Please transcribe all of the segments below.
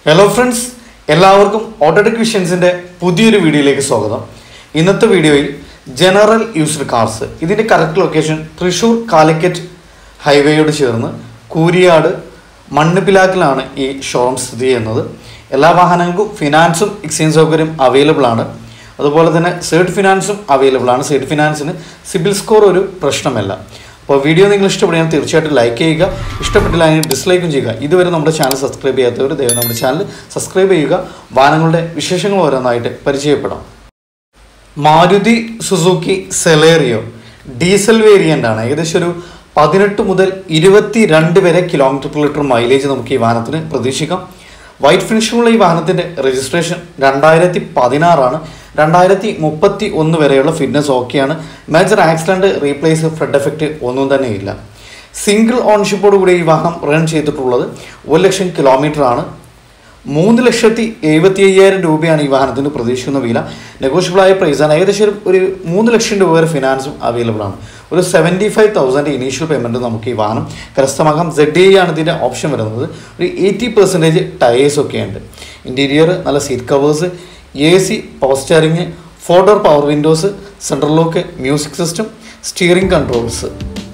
hello friends എല്ലാവർക്കും Autotech വിഷൻസിൻ്റെ പുതിയൊരു വീഡിയോയിലേക്ക് സ്വാഗതം ഇന്നത്തെ വീഡിയോയിൽ ജനറൽ യൂസ്ഡ് കാർസ് ഇതിൻ്റെ കറക്റ്റ് ലൊക്കേഷൻ തൃശ്ശൂർ കാലിക്കറ്റ് ഹൈവേയോട് ചേർന്ന് കൂരിയാട് മണ്ണുപിലാക്കിലാണ് ഈ ഷോറൂം സ്ഥിതി ചെയ്യുന്നത് എല്ലാ വാഹനങ്ങൾക്കും ഫിനാൻസും എക്സ്ചേഞ്ച് സൗകര്യം അവൈലബിൾ ആണ് അതുപോലെ തന്നെ സേർട്ട് ഫിനാൻസും അവൈലബിൾ ആണ് സേർട്ട് ഫിനാൻസിന് സിബിൽ സ്കോർ ഒരു പ്രശ്നമല്ല അപ്പോൾ വീഡിയോ നിങ്ങൾ ഇഷ്ടപ്പെടുകയാണെങ്കിൽ തീർച്ചയായിട്ടും ലൈക്ക് ചെയ്യുക ഇഷ്ടപ്പെട്ടില്ല അതിന് ഡിസ്ലൈക്കും ചെയ്യുക ഇതുവരെ നമ്മുടെ ചാനൽ സബ്സ്ക്രൈബ് ചെയ്യാത്തവർ ദയവ് നമ്മുടെ ചാനൽ സബ്സ്ക്രൈബ് ചെയ്യുക വാഹനങ്ങളുടെ വിശേഷങ്ങൾ ഓരോന്നായിട്ട് പരിചയപ്പെടാം Maruti Suzuki Celerio diesel variant ആണ് ഏകദേശം ഒരു പതിനെട്ട് മുതൽ ഇരുപത്തി രണ്ട് വരെ കിലോമീറ്റർ പെർ ലിറ്റർ മൈലേജ് നമുക്ക് ഈ വാഹനത്തിന് പ്രതീക്ഷിക്കാം വൈറ്റ് ഫിനിഷിങ്ങുള്ള ഈ വാഹനത്തിൻ്റെ രജിസ്ട്രേഷൻ രണ്ടായിരത്തി പതിനാറാണ് രണ്ടായിരത്തി മുപ്പത്തി ഒന്ന് വരെയുള്ള ഫിറ്റ്നസ് ഓക്കെയാണ് major accident replace flood effect ഒന്നും തന്നെ ഇല്ല സിംഗിൾ ഓൺഷിപ്പോട് കൂടി ഈ വാഹനം റൺ ചെയ്തിട്ടുള്ളത് ഒരു ലക്ഷം കിലോമീറ്റർ ആണ് മൂന്ന് ലക്ഷത്തി എഴുപത്തി അയ്യായിരം രൂപയാണ് ഈ വാഹനത്തിന് പ്രതീക്ഷിക്കുന്ന വില നെഗോഷ്യബിളായ പ്രൈസാണ് ഏകദേശം ഒരു- ഒരു മൂന്ന് ലക്ഷം രൂപ വരെ ഫിനാൻസും അവൈലബിൾ ആണ് ഒരു seventy five thousand initial payment നമുക്ക് ഈ വാഹനം കരസ്ഥമാക്കാം സെഡ് ഐ ആണ് ഇതിൻ്റെ ഓപ്ഷൻ വരുന്നത് ഒരു എയ്റ്റി പെർസെൻറ്റേജ് ടയേഴ്സ് ഒക്കെ ഉണ്ട് ഇൻറ്റീരിയർ നല്ല seat covers A C power steering four door power windows central lock music system steering controls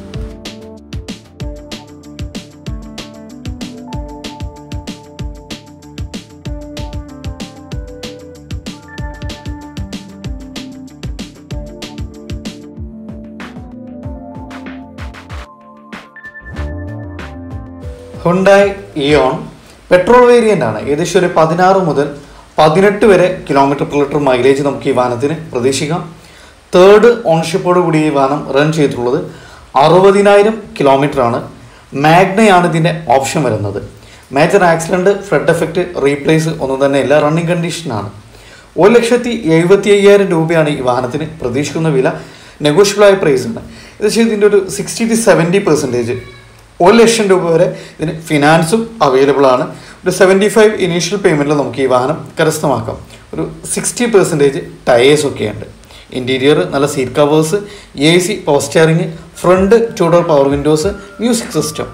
Hyundai Eon petrol variant ആണ് ഏകദേശം ഒരു പതിനാറ് മുതൽ പതിനെട്ട് വരെ കിലോമീറ്റർ പെർ ലിറ്റർ മൈലേജ് നമുക്ക് ഈ വാഹനത്തിന് പ്രതീക്ഷിക്കാം തേർഡ് ഓൺഷിപ്പോട് കൂടി ഈ വാഹനം റൺ ചെയ്തിട്ടുള്ളത് അറുപതിനായിരം കിലോമീറ്റർ ആണ് മാഗ്നയാണ് ഇതിൻ്റെ ഓപ്ഷൻ വരുന്നത് major accident flood effect replace ഒന്നും തന്നെ ഇല്ല റണ്ണിങ് കണ്ടീഷനാണ് ഒരു ലക്ഷത്തി എഴുപത്തി അയ്യായിരം രൂപയാണ് ഈ വാഹനത്തിന് പ്രതീക്ഷിക്കുന്ന വില നെഗോഷ്യബിളായ പ്രൈസാണ് ഏകദേശം ഇതിൻ്റെ ഒരു സിക്സ്റ്റി ടു സെവൻറ്റി പെർസെൻറ്റേജ് ഒരു ലക്ഷം രൂപ വരെ ഇതിന് ഫിനാൻസും അവൈലബിൾ ആണ് ഒരു സെവൻറ്റി ഫൈവ് ഇനീഷ്യൽ പേയ്മെൻറ്റിൽ നമുക്ക് ഈ വാഹനം കരസ്ഥമാക്കാം ഒരു സിക്സ്റ്റി പെർസെൻറ്റേജ് ടയേഴ്സ് ഒക്കെ ഉണ്ട് ഇൻറ്റീരിയർ നല്ല seat covers A C power steering front two door power windows music system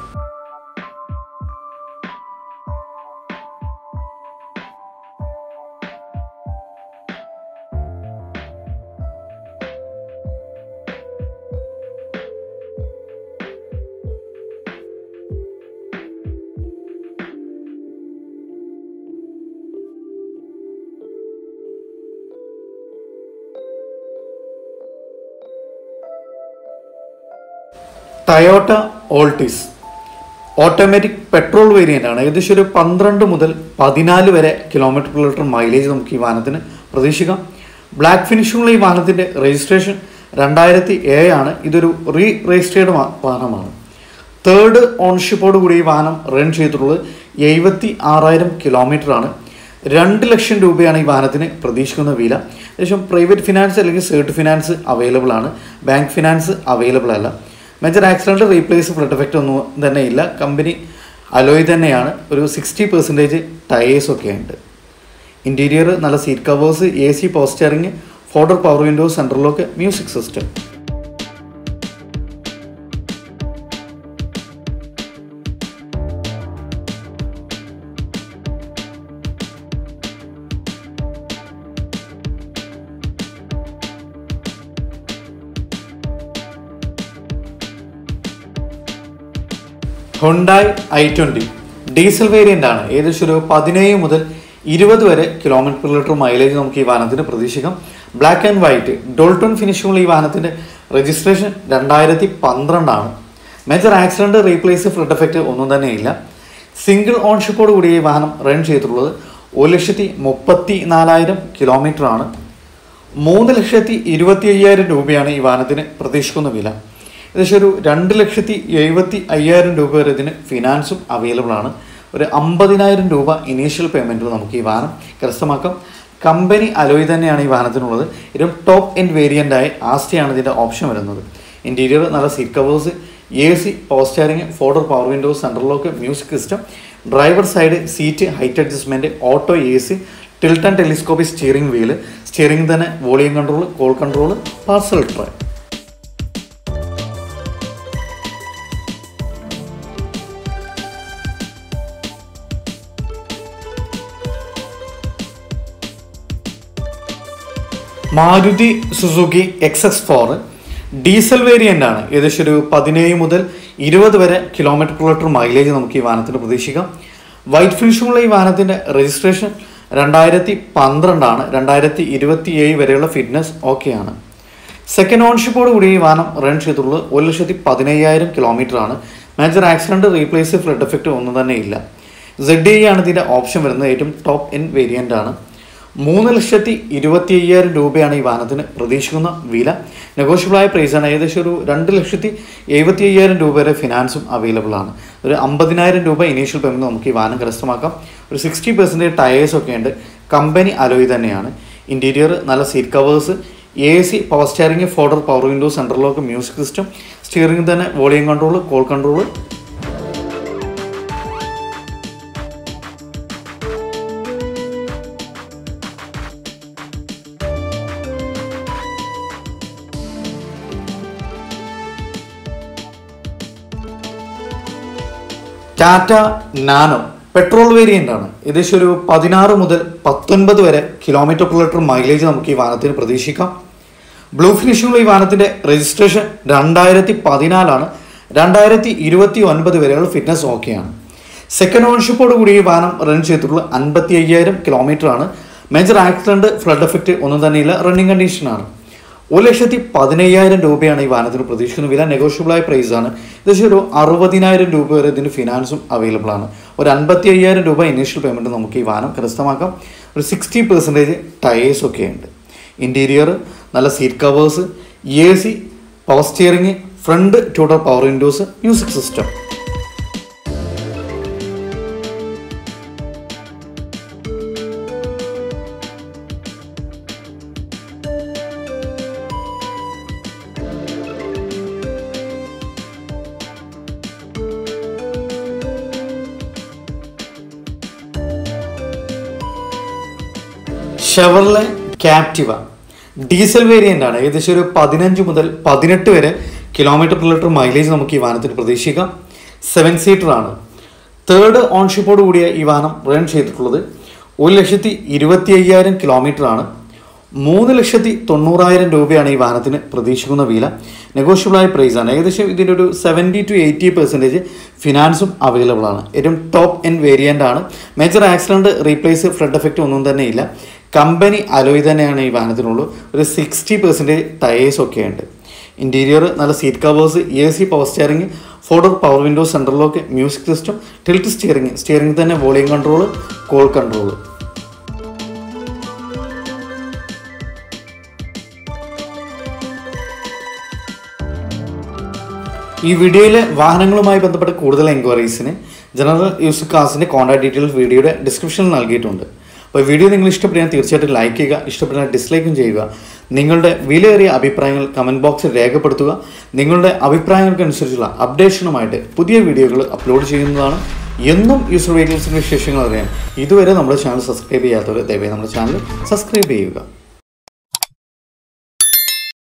Toyota Altis automatic petrol variant ആണ് ഏകദേശം ഒരു പന്ത്രണ്ട് മുതൽ പതിനാല് വരെ കിലോമീറ്റർ പെർ ലിറ്റർ മൈലേജ് നമുക്ക് ഈ വാഹനത്തിന് പ്രതീക്ഷിക്കാം ബ്ലാക്ക് ഫിനിഷിങ്ങുള്ള ഈ വാഹനത്തിൻ്റെ രജിസ്ട്രേഷൻ രണ്ടായിരത്തി ഏഴാണ് ഇതൊരു റീ രജിസ്റ്റേർഡ് വാഹനമാണ് തേർഡ് ഓൺഷിപ്പോട് കൂടി ഈ വാഹനം റൺ ചെയ്തിട്ടുള്ളത് എഴുപത്തി ആറായിരം കിലോമീറ്റർ ആണ് രണ്ട് ലക്ഷം രൂപയാണ് ഈ വാഹനത്തിന് പ്രതീക്ഷിക്കുന്ന വില ഏകദേശം പ്രൈവറ്റ് ഫിനാൻസ് അല്ലെങ്കിൽ സേർട്ട് ഫിനാൻസ് അവൈലബിൾ ആണ് ബാങ്ക് ഫിനാൻസ് അവൈലബിൾ അല്ല major accident replace flood effect ഒന്നും തന്നെ ഇല്ല കമ്പനി അലോയ് തന്നെയാണ് ഒരു സിക്സ്റ്റി പെർസെൻറ്റേജ് ടയേഴ്സ് ഒക്കെ ഉണ്ട് ഇൻറ്റീരിയർ നല്ല seat covers A C power steering four door power windows central lock music system Hyundai I twenty diesel variant ആണ് ഏകദേശം ഒരു പതിനേഴ് മുതൽ ഇരുപത് വരെ കിലോമീറ്റർ പെർ ലിറ്റർ മൈലേജ് നമുക്ക് ഈ വാഹനത്തിന് പ്രതീക്ഷിക്കാം ബ്ലാക്ക് ആൻഡ് വൈറ്റ് ഡോൾട്ടൺ ഫിനിഷിങ്ങുള്ള ഈ വാഹനത്തിൻ്റെ രജിസ്ട്രേഷൻ രണ്ടായിരത്തി പന്ത്രണ്ടാണ് major accident replace flood effect ഒന്നും തന്നെ ഇല്ല സിംഗിൾ ഓൺഷിപ്പോട് കൂടി ഈ വാഹനം റൺ ചെയ്തിട്ടുള്ളത് ഒരു ലക്ഷത്തി മുപ്പത്തി നാലായിരം കിലോമീറ്റർ ആണ് മൂന്ന് ലക്ഷത്തി ഇരുപത്തി അയ്യായിരം രൂപയാണ് ഈ വാഹനത്തിന് പ്രതീക്ഷിക്കുന്ന വില ഏകദേശം ഒരു രണ്ട് ലക്ഷത്തി എഴുപത്തി അയ്യായിരം രൂപ വരെ ഇതിന് ഫിനാൻസും അവൈലബിൾ ആണ് ഒരു അമ്പതിനായിരം രൂപ ഇനീഷ്യൽ പേയ്മെൻറ്റിൽ നമുക്ക് ഈ വാഹനം കരസ്ഥമാക്കാം കമ്പനി അലോയ് തന്നെയാണ് ഈ വാഹനത്തിനുള്ളത് ഇതിലും ടോപ്പ് എൻഡ് വേരിയൻ്റായ ആസ്റ്റിയാണ് ഇതിൻ്റെ ഓപ്ഷൻ വരുന്നത് ഇൻറ്റീരിയർ നല്ല seat covers A C power steering four door power windows central lock music system driver side seat height adjustment auto A C tilt and telescopic steering wheel steering തന്നെ volume control call control parcel tray Maruti Suzuki X X four diesel variant ആണ് ഏകദേശം ഒരു പതിനേഴ് മുതൽ ഇരുപത് വരെ kilometre per litre mileage നമുക്ക് ഈ വാഹനത്തിന് പ്രതീക്ഷിക്കാം വൈറ്റ് ഫിനിഷുള്ള ഈ വാഹനത്തിൻ്റെ രജിസ്ട്രേഷൻ രണ്ടായിരത്തി പന്ത്രണ്ടാണ് രണ്ടായിരത്തി ഇരുപത്തി ഏഴ് വരെയുള്ള ഫിറ്റ്നസ് ഓക്കെയാണ് സെക്കൻഡ് ഓൺഷിപ്പോട് കൂടി ഈ വാഹനം റൺ ചെയ്തിട്ടുള്ളത് ഒരു ലക്ഷത്തി പതിനയ്യായിരം കിലോമീറ്റർ ആണ് major accident replace flood effect ഒന്നും തന്നെ ഇല്ല സെഡ് ഐ ആണ് ഇതിൻ്റെ ഓപ്ഷൻ വരുന്നത് ഏറ്റവും ടോപ്പ് എൻ വേരിയൻ്റ് ആണ് മൂന്ന് ലക്ഷത്തി ഇരുപത്തി അയ്യായിരം രൂപയാണ് ഈ വാഹനത്തിന് പ്രതീക്ഷിക്കുന്ന വില നെഗോഷ്യബിളായ പ്രൈസാണ് ഏകദേശം ഒരു രണ്ട് ലക്ഷത്തി എഴുപത്തി അയ്യായിരം രൂപ വരെ ഫിനാൻസും അവൈലബിൾ ആണ് ഒരു അമ്പതിനായിരം രൂപ ഇനീഷ്യൽ പേയ്മെൻറ്റ് നമുക്ക് ഈ വാഹനം കരസ്ഥമാക്കാം ഒരു സിക്സ്റ്റി പെർസെൻറ്റേജ് ടയേഴ്സ് ഒക്കെ ഉണ്ട് കമ്പനി അലോയ് തന്നെയാണ് ഇൻറ്റീരിയർ നല്ല seat covers A C power steering four door power window central lock music system steering തന്നെ volume control call control Tata Nano petrol variant ആണ് ഏകദേശം ഒരു പതിനാറ് മുതൽ പത്തൊൻപത് വരെ കിലോമീറ്റർ per ലിറ്റർ മൈലേജ് നമുക്ക് ഈ വാഹനത്തിന് പ്രതീക്ഷിക്കാം ബ്ലൂ ഫിനിഷിംഗുള്ള ഈ വാഹനത്തിൻ്റെ രജിസ്ട്രേഷൻ രണ്ടായിരത്തി പതിനാലാണ് രണ്ടായിരത്തി ഇരുപത്തി ഒൻപത് വരെയുള്ള ഫിറ്റ്നസ് ഓക്കെയാണ് സെക്കൻഡ് ഓൺഷിപ്പോട് കൂടി ഈ വാഹനം റൺ ചെയ്തിട്ടുള്ള അൻപത്തി അയ്യായിരം കിലോമീറ്റർ ആണ് മേജർ ആക്സിഡന്റ് ഫ്ലഡ് എഫക്റ്റ് ഒന്നും തന്നെയില്ല റണ്ണിങ് കണ്ടീഷനാണ് ഒരു ലക്ഷത്തി പതിനയ്യായിരം രൂപയാണ് ഈ വാഹനത്തിന് പ്രതീക്ഷിക്കുന്ന വില നെഗോഷ്യബിളായ പ്രൈസ് ആണ് ഏകദേശം ഒരു അറുപതിനായിരം രൂപ വരെ ഇതിന് ഫിനാൻസും അവൈലബിൾ ആണ് ഒരു അൻപത്തി അയ്യായിരം രൂപ ഇനീഷ്യൽ പേയ്മെൻറ്റ് നമുക്ക് ഈ വാഹനം കരസ്ഥമാക്കാം ഒരു സിക്സ്റ്റി പെർസെൻറ്റേജ് ടയേഴ്സ് ഒക്കെ ഉണ്ട് ഇൻറ്റീരിയർ നല്ല seat covers A C power steering front two door power windows music system Chevrolet Captiva diesel variant ആണ് ഏകദേശം ഒരു പതിനഞ്ച് മുതൽ പതിനെട്ട് വരെ കിലോമീറ്റർ per ലിറ്റർ മൈലേജ് നമുക്ക് ഈ വാഹനത്തിന് പ്രതീക്ഷിക്കാം സെവൻ സീറ്റർ ആണ് തേർഡ് ഓൺഷിപ്പോട് കൂടിയ ഈ വാഹനം റൺ ചെയ്തിട്ടുള്ളത് ഒരു ലക്ഷത്തി ഇരുപത്തി അയ്യായിരം കിലോമീറ്റർ ആണ് മൂന്ന് ലക്ഷത്തി തൊണ്ണൂറായിരം രൂപയാണ് ഈ വാഹനത്തിന് പ്രതീക്ഷിക്കുന്ന വില നെഗോഷ്യബിളായ പ്രൈസ് ആണ് ഏകദേശം ഇതിൻ്റെ ഒരു സെവൻറ്റി ടു എയ്റ്റി പെർസെൻറ്റേജ് ഫിനാൻസും അവൈലബിൾ ആണ് ഏറ്റവും ടോപ്പ് എൻ വേരിയൻ്റ് ആണ് major accident replace flood effect ഒന്നും തന്നെ ഇല്ല കമ്പനി അലോയ് തന്നെയാണ് ഈ വാഹനത്തിനുള്ളൂ ഒരു സിക്സ്റ്റി പെർസെൻറ്റേജ് ടയേഴ്സ് ഒക്കെ ഉണ്ട് ഇൻറ്റീരിയർ നല്ല seat covers A C power steering four door power window central lock music system tilt steering steering തന്നെ വോളിയം കൺട്രോൾ കോൾ കൺട്രോൾ ഈ വീഡിയോയിലെ വാഹനങ്ങളുമായി ബന്ധപ്പെട്ട കൂടുതൽ എൻക്വയറീസിന് ജനറൽ യൂസ് കാസിൻ്റെ കോൺടാക്ട് ഡീറ്റെയിൽസ് വീഡിയോയുടെ ഡിസ്ക്രിപ്ഷനിൽ നൽകിയിട്ടുണ്ട് അപ്പോൾ വീഡിയോ നിങ്ങൾ ഇഷ്ടപ്പെട്ടാൽ തീർച്ചയായിട്ടും ലൈക്ക് ചെയ്യുക ഇഷ്ടപ്പെട്ടാൽ ഡിസ്ലൈക്കും ചെയ്യുക നിങ്ങളുടെ വിലയേറിയ അഭിപ്രായങ്ങൾ കമൻറ്റ് ബോക്സിൽ രേഖപ്പെടുത്തുക നിങ്ങളുടെ അഭിപ്രായങ്ങൾക്കനുസരിച്ചുള്ള അപ്ഡേഷനുമായിട്ട് പുതിയ വീഡിയോകൾ അപ്ലോഡ് ചെയ്യുന്നതാണ് എന്നും യൂസർ വെഹിക്കിൾസിൻ്റെ വിശേഷങ്ങൾ അറിയാൻ ഇതുവരെ നമ്മുടെ ചാനൽ സബ്സ്ക്രൈബ് ചെയ്യാത്തവർ ദയവായി നമ്മുടെ ചാനൽ സബ്സ്ക്രൈബ് ചെയ്യുക